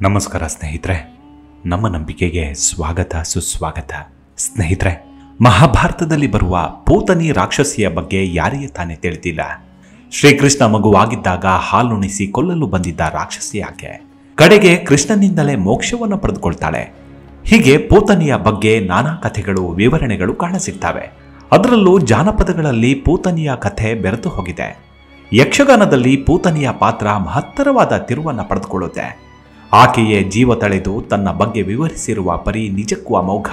ನಮಸ್ಕಾರ ಸ್ನೇಹಿತರೆ ನಮ್ಮ ನಂಬಿಕೆಗೆ ಸ್ವಾಗತ ಸುಸ್ವಾಗತ ಸ್ನೇಹಿತರೆ ಮಹಾಭಾರತದಲ್ಲಿ ಬರುವ ಪೂತನಿ ರಾಕ್ಷಸಿಯ ಬಗ್ಗೆ ಯಾರಿಗೆ ತಾನೇ ತಿಳಿದಿಲ್ಲ ಶ್ರೀಕೃಷ್ಣ ಮಗುವಾಗಿದ್ದಾಗ ಹಾಲುಣಿಸಿ ಕೊಲ್ಲಲು ಬಂದಿದ್ದ ರಾಕ್ಷಸಿ ಆಕೆ ಕಡೆಗೆ ಕೃಷ್ಣನಿಂದಲೇ ಮೋಕ್ಷವನ್ನು ಪಡೆದುಕೊಳ್ತಾಳೆ ಹೀಗೆ ಪೂತನಿಯ ಬಗ್ಗೆ ನಾನಾ ಕಥೆಗಳು ವಿವರಣೆಗಳು ಕಾಣಸಿಗ್ತವೆ ಅದರಲ್ಲೂ ಜಾನಪದಗಳಲ್ಲಿ ಪೂತನಿಯ ಕಥೆ ಬೆರೆತು ಹೋಗಿದೆ ಯಕ್ಷಗಾನದಲ್ಲಿ ಪೂತನಿಯ ಪಾತ್ರ ಮಹತ್ತರವಾದ ತಿರುವನ್ನು ಪಡೆದುಕೊಳ್ಳುತ್ತೆ ಆಕೆಯೇ ಜೀವ ತಳೆದು ತನ್ನ ಬಗ್ಗೆ ವಿವರಿಸಿರುವ ಪರಿ ನಿಜಕ್ಕೂ ಅಮೋಘ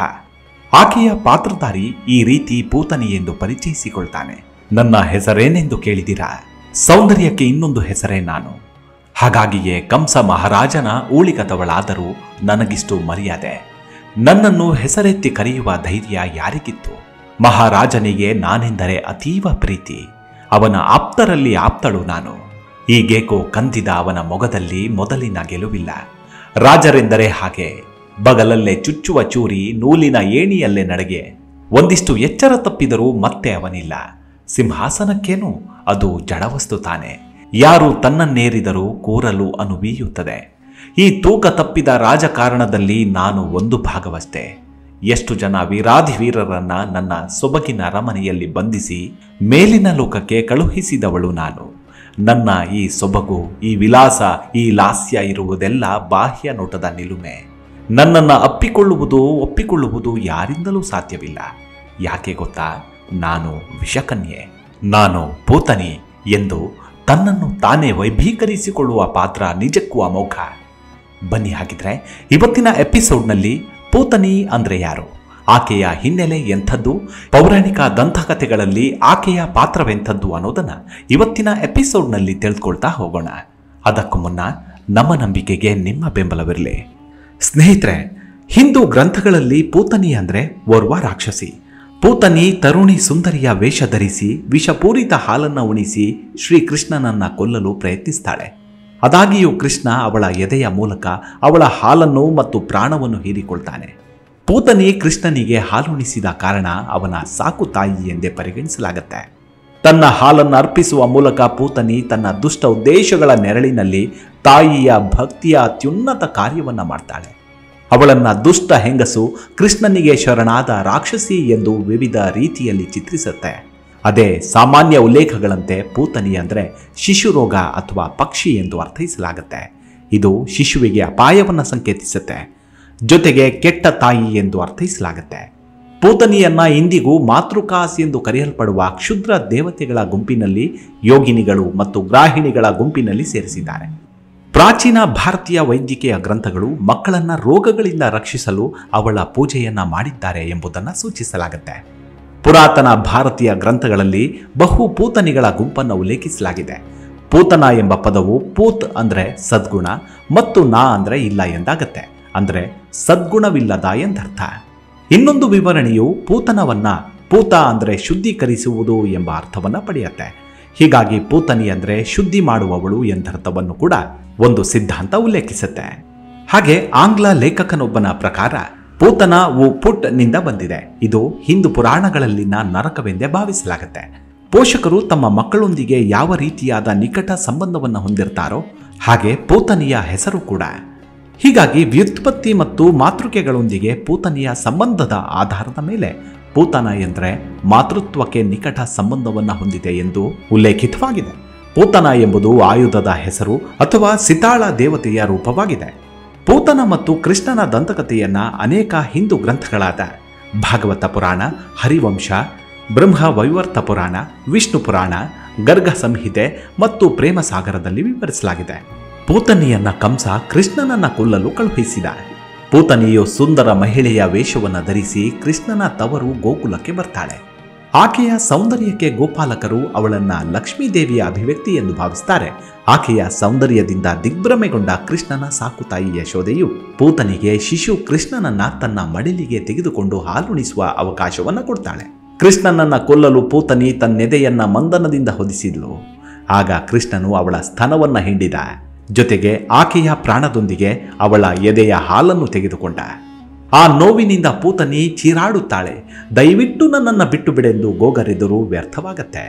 ಆಕೆಯ ಪಾತ್ರಧಾರಿ ಈ ರೀತಿ ಪೂತನಿ ಎಂದು ಪರಿಚಯಿಸಿಕೊಳ್ತಾನೆ ನನ್ನ ಹೆಸರೇನೆಂದು ಕೇಳಿದಿರಾ ಸೌಂದರ್ಯಕ್ಕೆ ಇನ್ನೊಂದು ಹೆಸರೇ ನಾನು ಹಾಗಾಗಿಯೇ ಕಂಸ ಮಹಾರಾಜನ ಊಳಿಗತವಳಾದರೂ ನನಗಿಷ್ಟು ಮರ್ಯಾದೆ ನನ್ನನ್ನು ಹೆಸರೆತ್ತಿ ಕರೆಯುವ ಧೈರ್ಯ ಯಾರಿಗಿತ್ತು ಮಹಾರಾಜನಿಗೆ ನಾನೆಂದರೆ ಅತೀವ ಪ್ರೀತಿ ಅವನ ಆಪ್ತರಲ್ಲಿ ಆಪ್ತಳು ನಾನು ಈಗೇಕೋ ಕಂದಿದ ಅವನ ಮೊಗದಲ್ಲಿ ಮೊದಲಿನ ಗೆಲುವಿಲ್ಲ ರಾಜರೆಂದರೆ ಹಾಗೆ ಬಗಲಲ್ಲೇ ಚುಚ್ಚುವ ಚೂರಿ ನೂಲಿನ ಏಣಿಯಲ್ಲೇ ನಡೆಗೆ ಒಂದಿಷ್ಟು ಎಚ್ಚರ ತಪ್ಪಿದರೂ ಮತ್ತೆ ಅವನಿಲ್ಲ ಸಿಂಹಾಸನಕ್ಕೇನು ಅದು ಜಡವಸ್ತು ತಾನೆ ಯಾರು ತನ್ನನ್ನೇರಿದರೂ ಕೂರಲು ಅನುವೀಯುತ್ತದೆ ಈ ತೂಕ ತಪ್ಪಿದ ರಾಜಕಾರಣದಲ್ಲಿ ನಾನು ಒಂದು ಭಾಗವಷ್ಟೇ ಎಷ್ಟು ಜನ ವೀರಾಧಿ ವೀರರನ್ನ ನನ್ನ ಸೊಬಗಿನ ಅರಮನೆಯಲ್ಲಿ ಬಂಧಿಸಿ ಮೇಲಿನ ಲೋಕಕ್ಕೆ ಕಳುಹಿಸಿದವಳು ನಾನು ನನ್ನ ಈ ಸೊಬಗು ಈ ವಿಲಾಸ ಈ ಲಾಸ್ಯ ಇರುವುದೆಲ್ಲ ಬಾಹ್ಯ ನೋಟದ ನಿಲುಮೆ ನನ್ನನ್ನು ಅಪ್ಪಿಕೊಳ್ಳುವುದು ಒಪ್ಪಿಕೊಳ್ಳುವುದು ಯಾರಿಂದಲೂ ಸಾಧ್ಯವಿಲ್ಲ ಯಾಕೆ ಗೊತ್ತಾ ನಾನು ವಿಷಕನ್ಯೆ ನಾನು ಪೂತನಿ ಎಂದು ತನ್ನನ್ನು ತಾನೇ ವೈಭೀಕರಿಸಿಕೊಳ್ಳುವ ಪಾತ್ರ ನಿಜಕ್ಕೂ ಅಮೋಘ ಬನ್ನಿ ಹಾಗಿದ್ರೆ ಇವತ್ತಿನ ಎಪಿಸೋಡ್ನಲ್ಲಿ ಪೂತನಿ ಅಂದ್ರೆ ಯಾರು ಆಕೆಯ ಹಿನ್ನೆಲೆ ಎಂಥದ್ದು ಪೌರಾಣಿಕ ದಂತಕಥೆಗಳಲ್ಲಿ ಆಕೆಯ ಪಾತ್ರವೆಂಥದ್ದು ಅನ್ನೋದನ್ನ ಇವತ್ತಿನ ಎಪಿಸೋಡ್ನಲ್ಲಿ ತಿಳಿದುಕೊಳ್ತಾ ಹೋಗೋಣ ಅದಕ್ಕೂ ಮುನ್ನ ನಮ್ಮ ನಂಬಿಕೆಗೆ ನಿಮ್ಮ ಬೆಂಬಲವಿರಲಿ ಸ್ನೇಹಿತರೆ ಹಿಂದೂ ಗ್ರಂಥಗಳಲ್ಲಿ ಪೂತನಿ ಅಂದ್ರೆ ಓರ್ವ ರಾಕ್ಷಸಿ ಪೂತನಿ ತರುಣಿ ಸುಂದರಿಯ ವೇಷ ಧರಿಸಿ ವಿಷಪೂರಿತ ಹಾಲನ್ನು ಉಣಿಸಿ ಶ್ರೀಕೃಷ್ಣನನ್ನ ಕೊಲ್ಲಲು ಪ್ರಯತ್ನಿಸ್ತಾಳೆ ಅದಾಗಿಯೂ ಕೃಷ್ಣ ಅವಳ ಎದೆಯ ಮೂಲಕ ಅವಳ ಹಾಲನ್ನು ಮತ್ತು ಪ್ರಾಣವನ್ನು ಹೀರಿಕೊಳ್ತಾನೆ ಪೂತನಿ ಕೃಷ್ಣನಿಗೆ ಹಾಲುಣಿಸಿದ ಕಾರಣ ಅವನ ಸಾಕು ತಾಯಿ ಎಂದೇ ಪರಿಗಣಿಸಲಾಗುತ್ತೆ ತನ್ನ ಹಾಲನ್ನು ಅರ್ಪಿಸುವ ಮೂಲಕ ಪೂತನಿ ತನ್ನ ದುಷ್ಟ ಉದ್ದೇಶಗಳ ನೆರಳಿನಲ್ಲಿ ತಾಯಿಯ ಭಕ್ತಿಯ ಅತ್ಯುನ್ನತ ಕಾರ್ಯವನ್ನ ಮಾಡ್ತಾಳೆ ಅವಳನ್ನ ದುಷ್ಟ ಹೆಂಗಸು ಕೃಷ್ಣನಿಗೆ ಶರಣಾದ ರಾಕ್ಷಸಿ ಎಂದು ವಿವಿಧ ರೀತಿಯಲ್ಲಿ ಚಿತ್ರಿಸುತ್ತೆ ಅದೇ ಸಾಮಾನ್ಯ ಉಲ್ಲೇಖಗಳಂತೆ ಪೂತನಿ ಅಂದರೆ ಶಿಶುರೋಗ ಅಥವಾ ಪಕ್ಷಿ ಎಂದು ಅರ್ಥೈಸಲಾಗುತ್ತೆ ಇದು ಶಿಶುವಿಗೆ ಅಪಾಯವನ್ನು ಸಂಕೇತಿಸುತ್ತೆ ಜೊತೆಗೆ ಕೆಟ್ಟ ತಾಯಿ ಎಂದು ಅರ್ಥೈಸಲಾಗುತ್ತೆ ಪೂತನಿಯನ್ನ ಇಂದಿಗೂ ಮಾತೃಕಾಸ್ ಎಂದು ಕರೆಯಲ್ಪಡುವ ಕ್ಷುದ್ರ ದೇವತೆಗಳ ಗುಂಪಿನಲ್ಲಿ ಯೋಗಿನಿಗಳು ಮತ್ತು ಗ್ರಾಹಿಣಿಗಳ ಗುಂಪಿನಲ್ಲಿ ಸೇರಿಸಿದ್ದಾರೆ ಪ್ರಾಚೀನ ಭಾರತೀಯ ವೈದ್ಯಕೀಯ ಗ್ರಂಥಗಳು ಮಕ್ಕಳನ್ನ ರೋಗಗಳಿಂದ ರಕ್ಷಿಸಲು ಅವಳ ಪೂಜೆಯನ್ನ ಮಾಡಿದ್ದಾರೆ ಎಂಬುದನ್ನು ಸೂಚಿಸಲಾಗುತ್ತೆ ಪುರಾತನ ಭಾರತೀಯ ಗ್ರಂಥಗಳಲ್ಲಿ ಬಹು ಪೂತನಿಗಳ ಗುಂಪನ್ನು ಉಲ್ಲೇಖಿಸಲಾಗಿದೆ ಪೂತನ ಎಂಬ ಪದವು ಪೂತ್ ಅಂದ್ರೆ ಸದ್ಗುಣ ಮತ್ತು ನಾ ಅಂದ್ರೆ ಇಲ್ಲ ಎಂದಾಗತ್ತೆ ಅಂದ್ರೆ ಸದ್ಗುಣವಿಲ್ಲದ ಎಂದರ್ಥ ಇನ್ನೊಂದು ವಿವರಣೆಯು ಪೂತನವನ್ನ ಪೂತ ಅಂದ್ರೆ ಶುದ್ಧೀಕರಿಸುವುದು ಎಂಬ ಅರ್ಥವನ್ನ ಪಡೆಯುತ್ತೆ ಹೀಗಾಗಿ ಪೂತನಿ ಅಂದ್ರೆ ಶುದ್ಧಿ ಮಾಡುವವಳು ಎಂದರ್ಥವನ್ನು ಕೂಡ ಒಂದು ಸಿದ್ಧಾಂತ ಉಲ್ಲೇಖಿಸುತ್ತೆ ಹಾಗೆ ಆಂಗ್ಲ ಲೇಖಕನೊಬ್ಬನ ಪ್ರಕಾರ ಪೂತನ ವು ಪುಟ್ ನಿಂದ ಬಂದಿದೆ ಇದು ಹಿಂದೂ ಪುರಾಣಗಳಲ್ಲಿನ ನರಕವೆಂದೇ ಭಾವಿಸಲಾಗುತ್ತೆ ಪೋಷಕರು ತಮ್ಮ ಮಕ್ಕಳೊಂದಿಗೆ ಯಾವ ರೀತಿಯಾದ ನಿಕಟ ಸಂಬಂಧವನ್ನು ಹೊಂದಿರ್ತಾರೋ ಹಾಗೆ ಪೂತನಿಯ ಹೆಸರು ಕೂಡ ಹೀಗಾಗಿ ವ್ಯುತ್ಪತ್ತಿ ಮತ್ತು ಮಾತೃಕೆಗಳೊಂದಿಗೆ ಪೂತನಿಯ ಸಂಬಂಧದ ಆಧಾರದ ಮೇಲೆ ಪೂತನ ಎಂದರೆ ಮಾತೃತ್ವಕ್ಕೆ ನಿಕಟ ಸಂಬಂಧವನ್ನು ಹೊಂದಿದೆ ಎಂದು ಉಲ್ಲೇಖಿತವಾಗಿದೆ ಪೂತನ ಎಂಬುದು ಆಯುಧದ ಹೆಸರು ಅಥವಾ ಸಿತಾಳ ದೇವತೆಯ ರೂಪವಾಗಿದೆ ಪೂತನ ಮತ್ತು ಕೃಷ್ಣನ ದಂತಕಥೆಯನ್ನ ಅನೇಕ ಹಿಂದೂ ಗ್ರಂಥಗಳಾದ ಭಾಗವತ ಪುರಾಣ ಹರಿವಂಶ ಬ್ರಹ್ಮ ವೈವರ್ತ ಪುರಾಣ ವಿಷ್ಣು ಪುರಾಣ ಗರ್ಗ ಸಂಹಿತೆ ಮತ್ತು ಪ್ರೇಮ ಸಾಗರದಲ್ಲಿ ವಿವರಿಸಲಾಗಿದೆ ಪೂತನಿಯನ್ನ ಕಂಸ ಕೃಷ್ಣನನ್ನ ಕೊಲ್ಲಲು ಕಳುಹಿಸಿದ ಪೂತನಿಯು ಸುಂದರ ಮಹಿಳೆಯ ವೇಷವನ್ನು ಧರಿಸಿ ಕೃಷ್ಣನ ತವರು ಗೋಕುಲಕ್ಕೆ ಬರ್ತಾಳೆ ಆಕೆಯ ಸೌಂದರ್ಯಕ್ಕೆ ಗೋಪಾಲಕರು ಅವಳನ್ನ ಲಕ್ಷ್ಮೀದೇವಿಯ ಅಭಿವ್ಯಕ್ತಿ ಎಂದು ಭಾವಿಸ್ತಾರೆ ಆಕೆಯ ಸೌಂದರ್ಯದಿಂದ ದಿಗ್ಭ್ರಮೆಗೊಂಡ ಕೃಷ್ಣನ ಸಾಕು ತಾಯಿ ಯಶೋದೆಯು ಪೂತನಿಗೆ ಶಿಶು ಕೃಷ್ಣನನ್ನ ತನ್ನ ಮಡಿಲಿಗೆ ತೆಗೆದುಕೊಂಡು ಹಾಲುಣಿಸುವ ಅವಕಾಶವನ್ನ ಕೊಡ್ತಾಳೆ ಕೃಷ್ಣನನ್ನ ಕೊಲ್ಲಲು ಪೂತನಿ ತನ್ನೆದೆಯನ್ನ ಮಂದನದಿಂದ ಹೊದಿಸಿದ್ಲು ಆಗ ಕೃಷ್ಣನು ಅವಳ ಸ್ತನವನ್ನ ಹಿಂಡಿದ ಜೊತೆಗೆ ಆಕೆಯ ಪ್ರಾಣದೊಂದಿಗೆ ಅವಳ ಎದೆಯ ಹಾಲನ್ನು ತೆಗೆದುಕೊಂಡ ಆ ನೋವಿನಿಂದ ಪೂತನಿ ಚೀರಾಡುತ್ತಾಳೆ ದಯವಿಟ್ಟು ನನ್ನನ್ನು ಬಿಟ್ಟು ಬಿಡೆಂದು ಗೋಗರೆದರೂ ವ್ಯರ್ಥವಾಗತ್ತೆ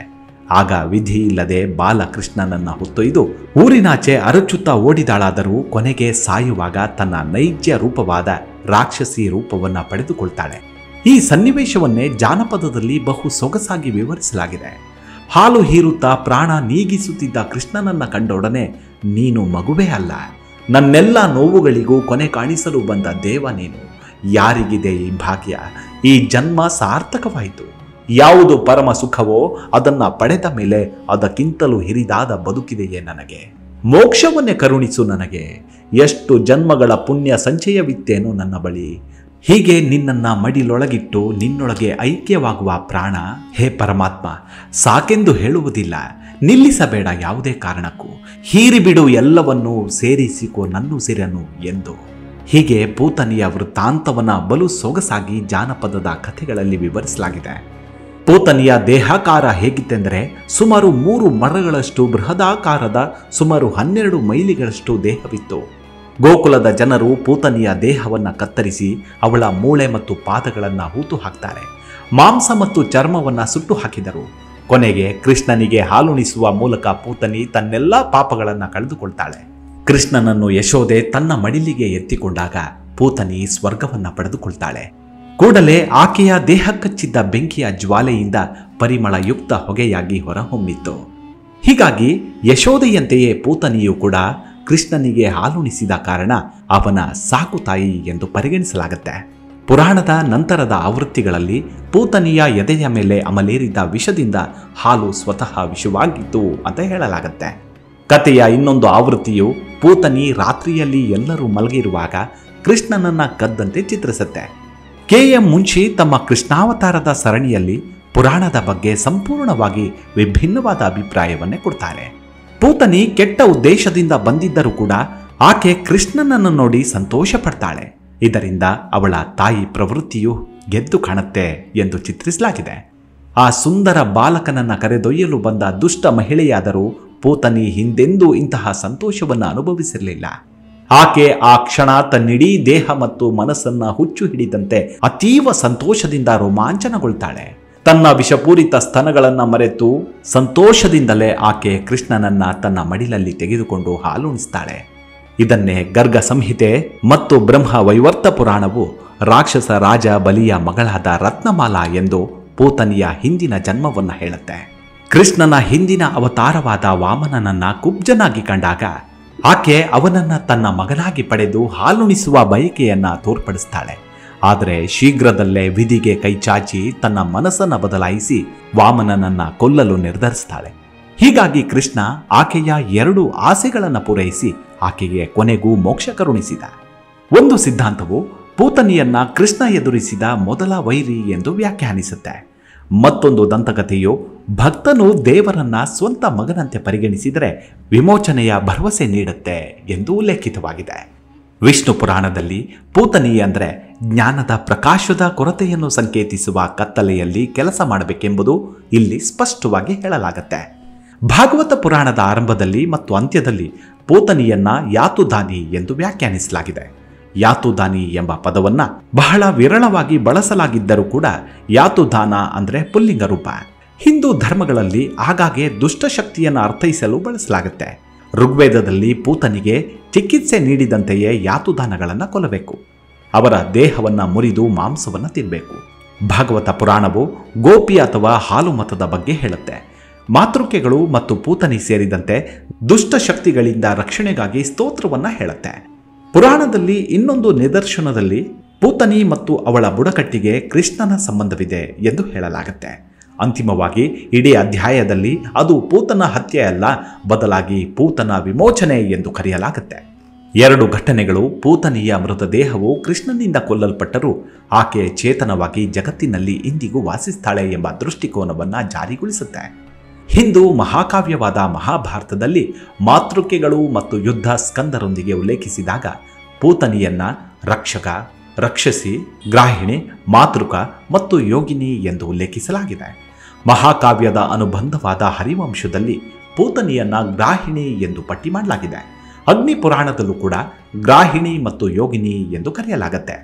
ಆಗ ವಿಧಿ ಇಲ್ಲದೆ ಬಾಲಕೃಷ್ಣನನ್ನ ಹೊತ್ತೊಯ್ದು ಊರಿನಾಚೆ ಅರಚುತ್ತಾ ಓಡಿದಾಳಾದರೂ ಕೊನೆಗೆ ಸಾಯುವಾಗ ತನ್ನ ನೈಜ ರೂಪವಾದ ರಾಕ್ಷಸಿ ರೂಪವನ್ನ ಪಡೆದುಕೊಳ್ತಾಳೆ ಈ ಸನ್ನಿವೇಶವನ್ನೇ ಜಾನಪದದಲ್ಲಿ ಬಹು ಸೊಗಸಾಗಿ ವಿವರಿಸಲಾಗಿದೆ ಹಾಲು ಹೀರುತ್ತಾ ಪ್ರಾಣ ನೀಗಿಸುತ್ತಿದ್ದ ಕೃಷ್ಣನನ್ನ ಕಂಡೊಡನೆ ನೀನು ಮಗುವೇ ಅಲ್ಲ ನನ್ನೆಲ್ಲ ನೋವುಗಳಿಗೂ ಕೊನೆ ಕಾಣಿಸಲು ಬಂದ ದೇವ ನೀನು ಯಾರಿಗಿದೆ ಈ ಭಾಗ್ಯ ಈ ಜನ್ಮ ಸಾರ್ಥಕವಾಯಿತು ಯಾವುದು ಪರಮ ಸುಖವೋ ಅದನ್ನ ಪಡೆದ ಮೇಲೆ ಅದಕ್ಕಿಂತಲೂ ಹಿರಿದಾದ ಬದುಕಿದೆಯೇ ನನಗೆ ಮೋಕ್ಷವನ್ನೇ ಕರುಣಿಸು ನನಗೆ ಎಷ್ಟು ಜನ್ಮಗಳ ಪುಣ್ಯ ಸಂಚಯವಿತ್ತೇನೋ ನನ್ನ ಬಳಿ ಹೀಗೆ ನಿನ್ನನ್ನ ಮಡಿಲೊಳಗಿಟ್ಟು ನಿನ್ನೊಳಗೆ ಐಕ್ಯವಾಗುವ ಪ್ರಾಣ ಹೇ ಪರಮಾತ್ಮ ಸಾಕೆಂದು ಹೇಳುವುದಿಲ್ಲ ನಿಲ್ಲಿಸಬೇಡ ಯಾವುದೇ ಕಾರಣಕ್ಕೂ ಹೀರಿಬಿಡು ಎಲ್ಲವನ್ನೂ ಸೇರಿಸಿಕೋ ನನ್ನುಸಿರನು ಎಂದು ಹೀಗೆ ಪೂತನಿಯ ವೃತ್ತಾಂತವನ್ನ ಬಲು ಸೊಗಸಾಗಿ ಜಾನಪದದ ಕಥೆಗಳಲ್ಲಿ ವಿವರಿಸಲಾಗಿದೆ ಪೂತನಿಯ ದೇಹಾಕಾರ ಹೇಗಿತ್ತೆಂದರೆ ಸುಮಾರು ಮೂರು ಮರಗಳಷ್ಟು ಬೃಹದಾಕಾರದ ಸುಮಾರು ಹನ್ನೆರಡು ಮೈಲಿಗಳಷ್ಟು ದೇಹವಿತ್ತು ಗೋಕುಲದ ಜನರು ಪೂತನಿಯ ದೇಹವನ್ನ ಕತ್ತರಿಸಿ ಅವಳ ಮೂಳೆ ಮತ್ತು ಪಾದಗಳನ್ನು ಹೂತು ಹಾಕ್ತಾರೆ ಮಾಂಸ ಮತ್ತು ಚರ್ಮವನ್ನ ಸುಟ್ಟು ಹಾಕಿದರು ಕೊನೆಗೆ ಕೃಷ್ಣನಿಗೆ ಹಾಲುಣಿಸುವ ಮೂಲಕ ಪೂತನಿ ತನ್ನೆಲ್ಲ ಪಾಪಗಳನ್ನು ಕಳೆದುಕೊಳ್ತಾಳೆ ಕೃಷ್ಣನನ್ನು ಯಶೋದೆ ತನ್ನ ಮಡಿಲಿಗೆ ಎತ್ತಿಕೊಂಡಾಗ ಪೂತನಿ ಸ್ವರ್ಗವನ್ನ ಪಡೆದುಕೊಳ್ತಾಳೆ ಕೂಡಲೇ ಆಕೆಯ ದೇಹ ಕಚ್ಚಿದ್ದ ಬೆಂಕಿಯ ಜ್ವಾಲೆಯಿಂದ ಪರಿಮಳಯುಕ್ತ ಹೊಗೆಯಾಗಿ ಹೊರಹೊಮ್ಮಿತ್ತು ಹೀಗಾಗಿ ಯಶೋದೆಯಂತೆಯೇ ಪೂತನಿಯು ಕೂಡ ಕೃಷ್ಣನಿಗೆ ಹಾಲುಣಿಸಿದ ಕಾರಣ ಅವನ ಸಾಕು ತಾಯಿ ಎಂದು ಪರಿಗಣಿಸಲಾಗುತ್ತೆ ಪುರಾಣದ ನಂತರದ ಆವೃತ್ತಿಗಳಲ್ಲಿ ಪೂತನಿಯ ಎದೆಯ ಮೇಲೆ ಅಮಲೇರಿದ್ದ ವಿಷದಿಂದ ಹಾಲು ಸ್ವತಃ ವಿಷವಾಗಿತ್ತು ಅಂತ ಹೇಳಲಾಗುತ್ತೆ ಕಥೆಯ ಇನ್ನೊಂದು ಆವೃತ್ತಿಯು ಪೂತನಿ ರಾತ್ರಿಯಲ್ಲಿ ಎಲ್ಲರೂ ಮಲಗಿರುವಾಗ ಕೃಷ್ಣನನ್ನ ಕದ್ದಂತೆ ಚಿತ್ರಿಸುತ್ತೆ ಕೆ ಎಂ ಮುನ್ಷಿ ತಮ್ಮ ಕೃಷ್ಣಾವತಾರದ ಸರಣಿಯಲ್ಲಿ ಪುರಾಣದ ಬಗ್ಗೆ ಸಂಪೂರ್ಣವಾಗಿ ವಿಭಿನ್ನವಾದ ಅಭಿಪ್ರಾಯವನ್ನೇ ಕೊಡ್ತಾರೆ ಪೂತನಿ ಕೆಟ್ಟ ಉದ್ದೇಶದಿಂದ ಬಂದಿದ್ದರೂ ಕೂಡ ಆಕೆ ಕೃಷ್ಣನನ್ನು ನೋಡಿ ಸಂತೋಷ ಪಡ್ತಾಳೆ ಇದರಿಂದ ಅವಳ ತಾಯಿ ಪ್ರವೃತ್ತಿಯು ಗೆದ್ದು ಕಾಣುತ್ತೆ ಎಂದು ಚಿತ್ರಿಸಲಾಗಿದೆ ಆ ಸುಂದರ ಬಾಲಕನನ್ನ ಕರೆದೊಯ್ಯಲು ಬಂದ ದುಷ್ಟ ಮಹಿಳೆಯಾದರೂ ಪೂತನಿ ಹಿಂದೆಂದೂ ಇಂತಹ ಸಂತೋಷವನ್ನು ಅನುಭವಿಸಿರಲಿಲ್ಲ ಆಕೆ ಆ ಕ್ಷಣ ತನ್ನಿಡೀ ದೇಹ ಮತ್ತು ಮನಸ್ಸನ್ನ ಹುಚ್ಚು ಹಿಡಿದಂತೆ ಅತೀವ ಸಂತೋಷದಿಂದ ರೋಮಾಂಚನಗೊಳ್ತಾಳೆ ತನ್ನ ವಿಷಪೂರಿತ ಸ್ತನಗಳನ್ನ ಮರೆತು ಸಂತೋಷದಿಂದಲೇ ಆಕೆ ಕೃಷ್ಣನನ್ನ ತನ್ನ ಮಡಿಲಲ್ಲಿ ತೆಗೆದುಕೊಂಡು ಹಾಲುಣಿಸ್ತಾಳೆ ಇದನ್ನೇ ಗರ್ಗ ಸಂಹಿತೆ ಮತ್ತು ಬ್ರಹ್ಮ ವೈವರ್ತ ಪುರಾಣವು ರಾಕ್ಷಸ ರಾಜ ಬಲಿಯ ಮಗಳಾದ ರತ್ನಮಾಲಾ ಎಂದು ಪೂತನಿಯ ಹಿಂದಿನ ಜನ್ಮವನ್ನ ಹೇಳುತ್ತೆ ಕೃಷ್ಣನ ಹಿಂದಿನ ಅವತಾರವಾದ ವಾಮನನನ್ನ ಕುಬ್ಜನಾಗಿ ಕಂಡಾಗ ಆಕೆ ಅವನನ್ನ ತನ್ನ ಮಗನಾಗಿ ಪಡೆದು ಹಾಲುಣಿಸುವ ಬಯಕೆಯನ್ನ ತೋರ್ಪಡಿಸ್ತಾಳೆ ಆದರೆ ಶೀಘ್ರದಲ್ಲೇ ವಿಧಿಗೆ ಕೈಚಾಚಿ ತನ್ನ ಮನಸ್ಸನ್ನ ಬದಲಾಯಿಸಿ ವಾಮನನನ್ನ ಕೊಲ್ಲಲು ನಿರ್ಧರಿಸ್ತಾಳೆ ಹೀಗಾಗಿ ಕೃಷ್ಣ ಆಕೆಯ ಎರಡು ಆಸೆಗಳನ್ನು ಪೂರೈಸಿ ಆಕೆಗೆ ಕೊನೆಗೂ ಮೋಕ್ಷ ಕರುಣಿಸಿದ ಒಂದು ಸಿದ್ಧಾಂತವು ಪೂತನಿಯನ್ನ ಕೃಷ್ಣ ಎದುರಿಸಿದ ಮೊದಲ ವೈರಿ ಎಂದು ವ್ಯಾಖ್ಯಾನಿಸುತ್ತೆ ಮತ್ತೊಂದು ದಂತಕಥೆಯು ಭಕ್ತನು ದೇವರನ್ನ ಸ್ವಂತ ಮಗನಂತೆ ಪರಿಗಣಿಸಿದರೆ ವಿಮೋಚನೆಯ ಭರವಸೆ ನೀಡುತ್ತೆ ಎಂದು ಉಲ್ಲೇಖಿತವಾಗಿದೆ ವಿಷ್ಣು ಪುರಾಣದಲ್ಲಿ ಪೂತನಿ ಅಂದರೆ ಜ್ಞಾನದ ಪ್ರಕಾಶದ ಕೊರತೆಯನ್ನು ಸಂಕೇತಿಸುವ ಕತ್ತಲೆಯಲ್ಲಿ ಕೆಲಸ ಮಾಡಬೇಕೆಂಬುದು ಇಲ್ಲಿ ಸ್ಪಷ್ಟವಾಗಿ ಹೇಳಲಾಗತ್ತೆ ಭಾಗವತ ಪುರಾಣದ ಆರಂಭದಲ್ಲಿ ಮತ್ತು ಅಂತ್ಯದಲ್ಲಿ ಪೂತನಿಯನ್ನ ಯಾತುದಾನಿ ಎಂದು ವ್ಯಾಖ್ಯಾನಿಸಲಾಗಿದೆ ಯಾತುದಾನಿ ಎಂಬ ಪದವನ್ನ ಬಹಳ ವಿರಳವಾಗಿ ಬಳಸಲಾಗಿದ್ದರೂ ಕೂಡ ಯಾತುದಾನ ಅಂದರೆ ಪುಲ್ಲಿಂಗ ರೂಪ ಹಿಂದೂ ಧರ್ಮಗಳಲ್ಲಿ ಆಗಾಗ್ಗೆ ದುಷ್ಟಶಕ್ತಿಯನ್ನು ಅರ್ಥೈಸಲು ಬಳಸಲಾಗುತ್ತೆ ಋಗ್ವೇದದಲ್ಲಿ ಪೂತನಿಗೆ ಚಿಕಿತ್ಸೆ ನೀಡಿದಂತೆಯೇ ಯಾತುದಾನಗಳನ್ನು ಕೊಲ್ಲಬೇಕು ಅವರ ದೇಹವನ್ನ ಮುರಿದು ಮಾಂಸವನ್ನ ತಿನ್ನಬೇಕು ಭಾಗವತ ಪುರಾಣವು ಗೋಪಿ ಅಥವಾ ಹಾಲು ಮತದ ಬಗ್ಗೆ ಹೇಳುತ್ತೆ ಮಾತೃಕೆಗಳು ಮತ್ತು ಪೂತನಿ ಸೇರಿದಂತೆ ದುಷ್ಟ ಶಕ್ತಿಗಳಿಂದ ರಕ್ಷಣೆಗಾಗಿ ಸ್ತೋತ್ರವನ್ನ ಹೇಳುತ್ತೆ ಪುರಾಣದಲ್ಲಿ ಇನ್ನೊಂದು ನಿದರ್ಶನದಲ್ಲಿ ಪೂತನಿ ಮತ್ತು ಅವಳ ಬುಡಕಟ್ಟಿಗೆ ಕೃಷ್ಣನ ಸಂಬಂಧವಿದೆ ಎಂದು ಹೇಳಲಾಗುತ್ತೆ ಅಂತಿಮವಾಗಿ ಇಡೀ ಅಧ್ಯಾಯದಲ್ಲಿ ಅದು ಪೂತನ ಹತ್ಯೆ ಅಲ್ಲ ಬದಲಾಗಿ ಪೂತನ ವಿಮೋಚನೆ ಎಂದು ಕರೆಯಲಾಗುತ್ತೆ ಎರಡು ಘಟನೆಗಳು ಪೂತನಿಯ ಮೃತದೇಹವು ಕೃಷ್ಣನಿಂದ ಕೊಲ್ಲಲ್ಪಟ್ಟರೂ ಆಕೆ ಚೇತನವಾಗಿ ಜಗತ್ತಿನಲ್ಲಿ ಇಂದಿಗೂ ವಾಸಿಸ್ತಾಳೆ ಎಂಬ ದೃಷ್ಟಿಕೋನವನ್ನ ಜಾರಿಗೊಳಿಸುತ್ತೆ ಹಿಂದೂ ಮಹಾಕಾವ್ಯವಾದ ಮಹಾಭಾರತದಲ್ಲಿ ಮಾತೃಕೆಗಳು ಮತ್ತು ಯುದ್ಧ ಸ್ಕಂದರೊಂದಿಗೆ ಉಲ್ಲೇಖಿಸಿದಾಗ ಪೂತನಿಯನ್ನ ರಕ್ಷಕ ರಕ್ಷಸಿ ಗ್ರಾಹಿಣಿ ಮಾತೃಕ ಮತ್ತು ಯೋಗಿನಿ ಎಂದು ಉಲ್ಲೇಖಿಸಲಾಗಿದೆ ಮಹಾಕಾವ್ಯದ ಅನುಬಂಧವಾದ ಹರಿವಂಶದಲ್ಲಿ ಪೂತನಿಯನ್ನ ಗ್ರಾಹಿಣಿ ಎಂದು ಪಟ್ಟಿ ಮಾಡಲಾಗಿದೆ ಅಗ್ನಿ ಪುರಾಣದಲ್ಲೂ ಕೂಡ ಗ್ರಾಹಿಣಿ ಮತ್ತು ಯೋಗಿನಿ ಎಂದು ಕರೆಯಲಾಗುತ್ತೆ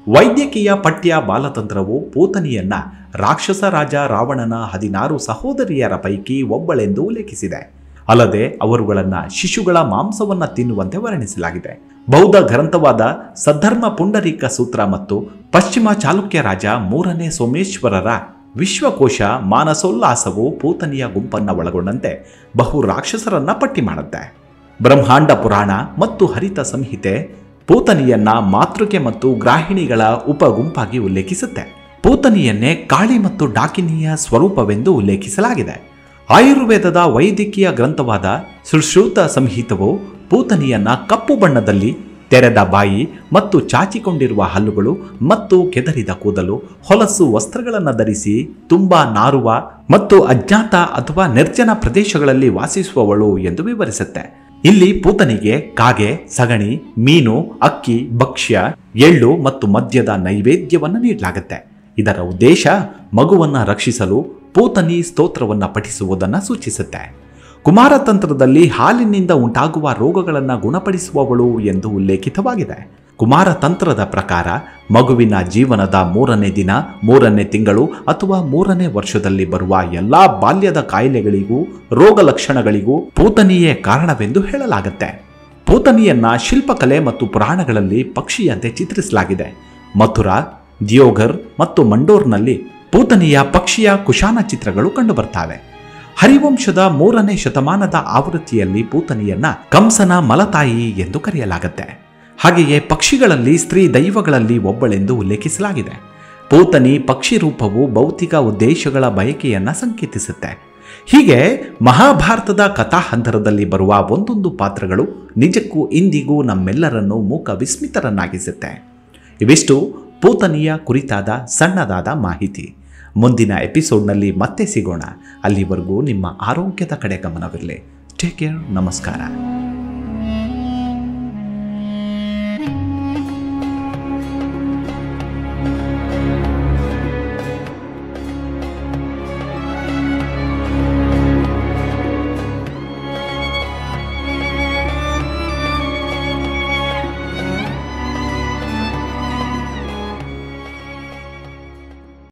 ವೈದ್ಯಕೀಯ ಪಠ್ಯ ಬಾಲತಂತ್ರವು ಪೂತನಿಯನ್ನ ರಾಕ್ಷಸ ರಾಜ ರಾವಣನ ಹದಿನಾರು ಸಹೋದರಿಯರ ಪೈಕಿ ಒಬ್ಬಳೆಂದು ಉಲ್ಲೇಖಿಸಿದೆ ಅಲ್ಲದೆ ಅವರುಗಳನ್ನ ಶಿಶುಗಳ ಮಾಂಸವನ್ನ ತಿನ್ನುವಂತೆ ವರ್ಣಿಸಲಾಗಿದೆ ಬೌದ್ಧ ಗ್ರಂಥವಾದ ಸದ್ಧರ್ಮ ಪುಂಡರೀಕ ಸೂತ್ರ ಮತ್ತು ಪಶ್ಚಿಮ ಚಾಲುಕ್ಯ ರಾಜ ಮೂರನೇ ಸೋಮೇಶ್ವರರ ವಿಶ್ವಕೋಶ ಮಾನಸೋಲ್ಲಾಸವು ಪೂತನಿಯ ಗುಂಪನ್ನ ಒಳಗೊಂಡಂತೆ ಬಹು ರಾಕ್ಷಸರನ್ನ ಪಟ್ಟಿ ಮಾಡುತ್ತೆ ಬ್ರಹ್ಮಾಂಡ ಪುರಾಣ ಮತ್ತು ಹರಿತ ಸಂಹಿತೆ ಪೂತನಿಯನ್ನ ಮಾತೃಕೆ ಮತ್ತು ಗ್ರಾಹಿಣಿಗಳ ಉಪಗುಂಪಾಗಿ ಉಲ್ಲೇಖಿಸುತ್ತೆ ಪೂತನಿಯನ್ನೇ ಕಾಳಿ ಮತ್ತು ಡಾಕಿನಿಯ ಸ್ವರೂಪವೆಂದು ಉಲ್ಲೇಖಿಸಲಾಗಿದೆ ಆಯುರ್ವೇದದ ವೈದ್ಯಕೀಯ ಗ್ರಂಥವಾದ ಸುಶ್ರುತ ಸಂಹಿತವು ಪೂತನಿಯನ್ನ ಕಪ್ಪು ಬಣ್ಣದಲ್ಲಿ ತೆರೆದ ಬಾಯಿ ಮತ್ತು ಚಾಚಿಕೊಂಡಿರುವ ಹಲ್ಲುಗಳು ಮತ್ತು ಕೆದರಿದ ಕೂದಲು ಹೊಲಸು ವಸ್ತ್ರಗಳನ್ನು ಧರಿಸಿ ತುಂಬಾ ನಾರುವ ಮತ್ತು ಅಜ್ಞಾತ ಅಥವಾ ನಿರ್ಜನ ಪ್ರದೇಶಗಳಲ್ಲಿ ವಾಸಿಸುವವಳು ಎಂದು ವಿವರಿಸುತ್ತೆ ಇಲ್ಲಿ ಪೂತನಿಗೆ ಕಾಗೆ ಸಗಣಿ ಮೀನು ಅಕ್ಕಿ ಭಕ್ಷ್ಯ ಎಳ್ಳು ಮತ್ತು ಮದ್ಯದ ನೈವೇದ್ಯವನ್ನು ನೀಡಲಾಗುತ್ತೆ ಇದರ ಉದ್ದೇಶ ಮಗುವನ್ನ ರಕ್ಷಿಸಲು ಪೂತನಿ ಸ್ತೋತ್ರವನ್ನ ಪಠಿಸುವುದನ್ನು ಸೂಚಿಸುತ್ತೆ ಕುಮಾರತಂತ್ರದಲ್ಲಿ ಹಾಲಿನಿಂದ ಉಂಟಾಗುವ ರೋಗಗಳನ್ನು ಗುಣಪಡಿಸುವವಳು ಎಂದು ಉಲ್ಲೇಖಿತವಾಗಿದೆ ಕುಮಾರತಂತ್ರದ ಪ್ರಕಾರ ಮಗುವಿನ ಜೀವನದ ಮೂರನೇ ದಿನ ಮೂರನೇ ತಿಂಗಳು ಅಥವಾ ಮೂರನೇ ವರ್ಷದಲ್ಲಿ ಬರುವ ಎಲ್ಲಾ ಬಾಲ್ಯದ ಕಾಯಿಲೆಗಳಿಗೂ ರೋಗ ಲಕ್ಷಣಗಳಿಗೂ ಪೂತನಿಯೇ ಕಾರಣವೆಂದು ಹೇಳಲಾಗುತ್ತೆ ಪೂತನಿಯನ್ನ ಶಿಲ್ಪಕಲೆ ಮತ್ತು ಪುರಾಣಗಳಲ್ಲಿ ಪಕ್ಷಿಯಂತೆ ಚಿತ್ರಿಸಲಾಗಿದೆ ಮಥುರಾ ದಿಯೋಗರ್ ಮತ್ತು ಮಂಡೋರ್ನಲ್ಲಿ ಪೂತನಿಯ ಪಕ್ಷಿಯ ಕುಶಾನ ಚಿತ್ರಗಳು ಕಂಡುಬರ್ತಾವೆ ಹರಿವಂಶದ ಮೂರನೇ ಶತಮಾನದ ಆವೃತ್ತಿಯಲ್ಲಿ ಪೂತನಿಯನ್ನ ಕಂಸನ ಮಲತಾಯಿ ಎಂದು ಕರೆಯಲಾಗುತ್ತೆ ಹಾಗೆಯೇ ಪಕ್ಷಿಗಳಲ್ಲಿ ಸ್ತ್ರೀ ದೈವಗಳಲ್ಲಿ ಒಬ್ಬಳೆಂದು ಉಲ್ಲೇಖಿಸಲಾಗಿದೆ ಪೂತನಿ ಪಕ್ಷಿ ರೂಪವು ಭೌತಿಕ ಉದ್ದೇಶಗಳ ಬಯಕೆಯನ್ನ ಸಂಕೇತಿಸುತ್ತೆ ಹೀಗೆ ಮಹಾಭಾರತದ ಕಥಾಹಂತರದಲ್ಲಿ ಬರುವ ಒಂದೊಂದು ಪಾತ್ರಗಳು ನಿಜಕ್ಕೂ ಇಂದಿಗೂ ನಮ್ಮೆಲ್ಲರನ್ನು ಮೂಕ ವಿಸ್ಮಿತರನ್ನಾಗಿಸುತ್ತೆ ಇವಿಷ್ಟು ಪೂತನಿಯ ಕುರಿತಾದ ಸಣ್ಣದಾದ ಮಾಹಿತಿ ಮುಂದಿನ ಎಪಿಸೋಡ್ನಲ್ಲಿ ಮತ್ತೆ ಸಿಗೋಣ ಅಲ್ಲಿವರೆಗೂ ನಿಮ್ಮ ಆರೋಗ್ಯದ ಕಡೆ ಗಮನವಿರಲಿ ಟೇಕ್ ಕೇರ್ ನಮಸ್ಕಾರ